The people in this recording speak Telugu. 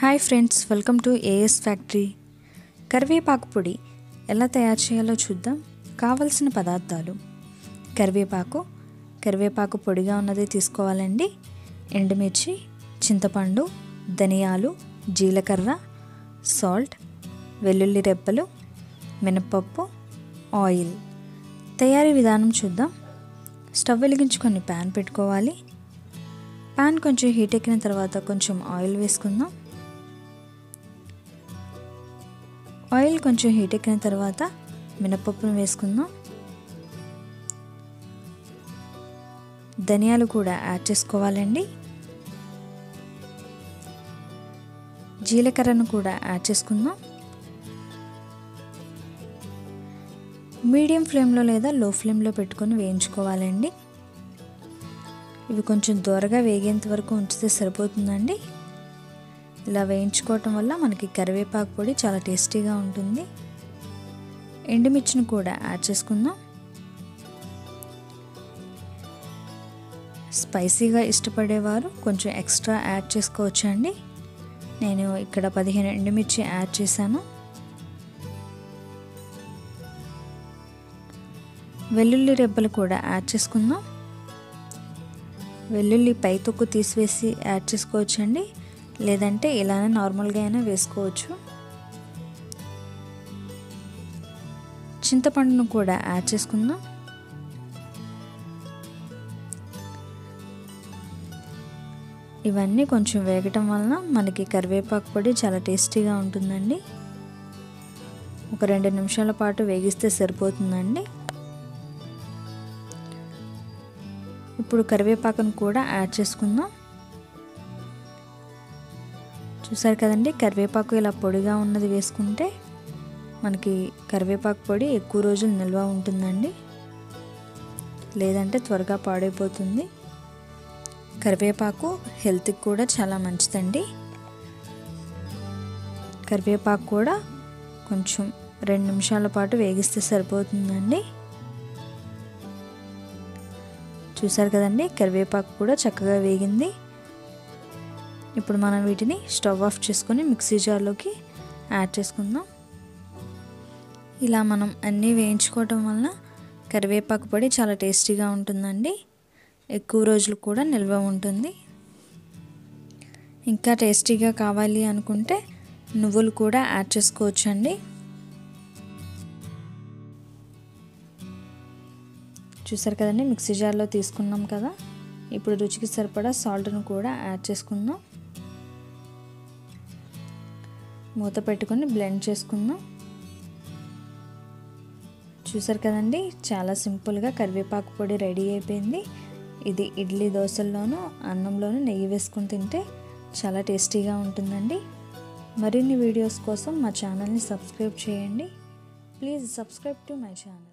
hi friends welcome to AS factory కరివేపాకు పొడి ఎలా తయారు చేయాలో చూద్దాం కావలసిన పదార్థాలు కరివేపాకు కరివేపాకు పొడిగా ఉన్నది తీసుకోవాలండి ఎండుమిర్చి చింతపండు ధనియాలు జీలకర్ర సాల్ట్ వెల్లుల్లి రెబ్బలు మినపప్పు ఆయిల్ తయారీ విధానం చూద్దాం స్టవ్ వెలిగించుకొని ప్యాన్ పెట్టుకోవాలి ప్యాన్ కొంచెం హీట్ ఎక్కిన తర్వాత కొంచెం ఆయిల్ వేసుకుందాం ఆయిల్ కొంచెం హీట్ ఎక్కిన తర్వాత మినపప్పును వేసుకుందాం ధనియాలు కూడా యాడ్ చేసుకోవాలండి జీలకర్రను కూడా యాడ్ చేసుకుందాం మీడియం ఫ్లేమ్లో లేదా లో ఫ్లేమ్లో పెట్టుకొని వేయించుకోవాలండి ఇవి కొంచెం దూరగా వేగేంత వరకు ఉంచితే సరిపోతుందండి ఇలా వేయించుకోవటం వల్ల మనకి కరివేపాకు పొడి చాలా టేస్టీగా ఉంటుంది ఎండుమిర్చిని కూడా యాడ్ చేసుకుందాం స్పైసీగా ఇష్టపడేవారు కొంచెం ఎక్స్ట్రా యాడ్ చేసుకోవచ్చండి నేను ఇక్కడ పదిహేను ఎండుమిర్చి యాడ్ చేశాను వెల్లుల్లి రెబ్బలు కూడా యాడ్ చేసుకుందాం వెల్లుల్లి పై తొక్కు తీసివేసి యాడ్ చేసుకోవచ్చండి లేదంటే ఇలానే నార్మల్గా అయినా వేసుకోవచ్చు చింతపండును కూడా యాడ్ చేసుకుందాం ఇవన్నీ కొంచెం వేగటం వలన మనకి కరివేపాకు పొడి చాలా టేస్టీగా ఉంటుందండి ఒక రెండు నిమిషాల పాటు వేగిస్తే సరిపోతుందండి ఇప్పుడు కరివేపాకును కూడా యాడ్ చేసుకుందాం చూసారు కదండి కరివేపాకు ఇలా పొడిగా ఉన్నది వేసుకుంటే మనకి కరివేపాకు పొడి ఎక్కువ రోజులు నిల్వ ఉంటుందండి లేదంటే త్వరగా పాడైపోతుంది కరివేపాకు హెల్త్కి కూడా చాలా మంచిదండి కరివేపాకు కూడా కొంచెం రెండు నిమిషాల పాటు వేగిస్తే సరిపోతుందండి చూసారు కదండి కరివేపాకు కూడా చక్కగా వేగింది ఇప్పుడు మనం వీటిని స్టవ్ ఆఫ్ చేసుకొని మిక్సీ జార్లోకి యాడ్ చేసుకుందాం ఇలా మనం అన్నీ వేయించుకోవటం వలన కరివేపాకు పొడి చాలా టేస్టీగా ఉంటుందండి ఎక్కువ రోజులు కూడా నిల్వ ఉంటుంది ఇంకా టేస్టీగా కావాలి అనుకుంటే నువ్వులు కూడా యాడ్ చేసుకోవచ్చండి చూసారు కదండి మిక్సీ జార్లో తీసుకున్నాం కదా ఇప్పుడు రుచికి సరిపడా సాల్ట్ను కూడా యాడ్ చేసుకుందాం మూత పెట్టుకొని బ్లెండ్ చేసుకుందాం చూసారు కదండి చాలా సింపుల్గా కరివేపాకు పొడి రెడీ అయిపోయింది ఇది ఇడ్లీ దోశల్లోనూ అన్నంలోనూ నెయ్యి వేసుకుని తింటే చాలా టేస్టీగా ఉంటుందండి మరిన్ని వీడియోస్ కోసం మా ఛానల్ని సబ్స్క్రైబ్ చేయండి please subscribe to my channel